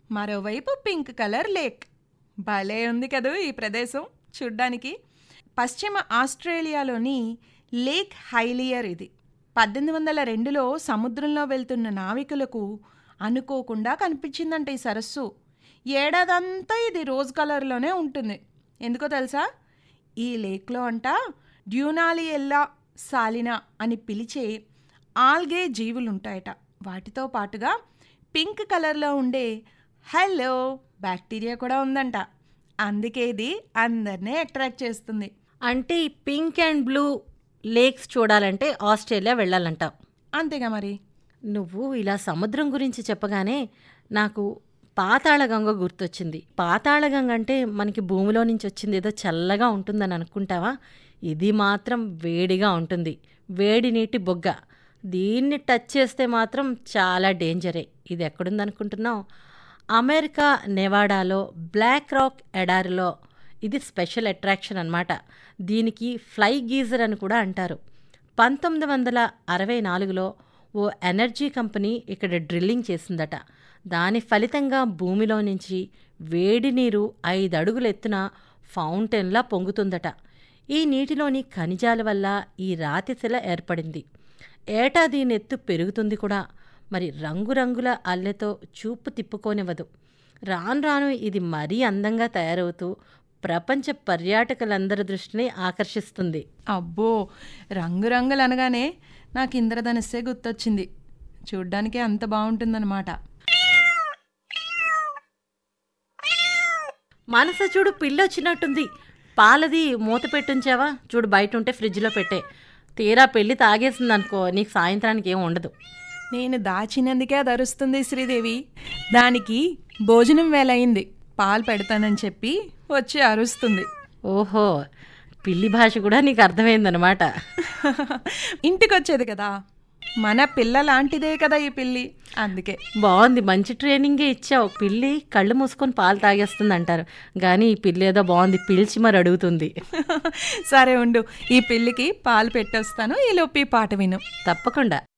మరోవైపు pink colour lake భలే ఉంది కదూ ఈ ప్రదేశం చూడ్డానికి పశ్చిమ ఆస్ట్రేలియాలోని లేక్ హైలియర్ ఇది పద్దెనిమిది వందల రెండులో సముద్రంలో వెళ్తున్న నావికులకు అనుకోకుండా కనిపించిందంట ఈ సరస్సు ఏడాదంతా ఇది రోజ్ కలర్లోనే ఉంటుంది ఎందుకో తెలుసా ఈ లేక్లో అంట డ్యూనాలియెల్లా సాలినా అని పిలిచే ఆల్గే జీవులు ఉంటాయట వాటితో పాటుగా పింక్ కలర్లో ఉండే హలో బ్యాక్టీరియా కూడా ఉందంట అందుకే ఇది అందరినీ అట్రాక్ట్ చేస్తుంది అంటే ఈ పింక్ అండ్ బ్లూ లేక్స్ చూడాలంటే ఆస్ట్రేలియా వెళ్ళాలంటావు అంతేగా మరి నువ్వు ఇలా సముద్రం గురించి చెప్పగానే నాకు పాతాళగంగ గుర్తొచ్చింది పాతాళగంగ అంటే మనకి భూమిలో నుంచి వచ్చింది ఏదో చల్లగా ఉంటుందని అనుకుంటావా ఇది మాత్రం వేడిగా ఉంటుంది వేడి నీటి బొగ్గ దీన్ని టచ్ చేస్తే మాత్రం చాలా డేంజరే ఇది ఎక్కడుందనుకుంటున్నావు అమెరికా నెవాడాలో బ్లాక్ రాక్ ఎడారిలో ఇది స్పెషల్ అట్రాక్షన్ అన్నమాట దీనికి ఫ్లై గీజర్ అని కూడా అంటారు పంతొమ్మిది వందల అరవై నాలుగులో ఓ ఎనర్జీ కంపెనీ ఇక్కడ డ్రిల్లింగ్ చేసిందట దాని ఫలితంగా భూమిలో నుంచి వేడి నీరు ఐదు అడుగుల ఎత్తున ఫౌంటైన్లా పొంగుతుందట ఈ నీటిలోని ఖనిజాల వల్ల ఈ రాతి శిల ఏర్పడింది ఏటా దీని ఎత్తు పెరుగుతుంది కూడా మరి రంగురంగుల అల్లెతో చూపు తిప్పుకోనివ్వదు రాను రాను ఇది మరీ అందంగా తయారవుతూ ప్రపంచ పర్యాటకులందరి దృష్టిని ఆకర్షిస్తుంది అబ్బో రంగురంగులు అనగానే నాకు ఇంద్రధనుస్సే గుర్తొచ్చింది చూడ్డానికే అంత బాగుంటుందన్నమాట మనస చూడు పిల్లి వచ్చినట్టుంది పాలది మూత పెట్టుంచావా చూడు బయట ఉంటే ఫ్రిడ్జ్లో పెట్టే తీరా పెళ్ళి తాగేసింది అనుకో నీకు సాయంత్రానికి ఏం ఉండదు నేను దాచినందుకే అది అరుస్తుంది శ్రీదేవి దానికి భోజనం వేలయింది పాలు పెడతానని చెప్పి వచ్చి అరుస్తుంది ఓహో పిల్లి భాష కూడా నీకు అర్థమైందనమాట ఇంటికి వచ్చేది కదా మన పిల్ల లాంటిదే కదా ఈ పిల్లి అందుకే బాగుంది మంచి ట్రైనింగే ఇచ్చావు పిల్లి కళ్ళు మూసుకొని పాలు తాగేస్తుంది అంటారు కానీ ఈ పిల్లి ఏదో బాగుంది పిలిచి మరి అడుగుతుంది సరే ఉండు ఈ పిల్లికి పాలు పెట్టొస్తాను ఈ లోపు ఈ పాట విను తప్పకుండా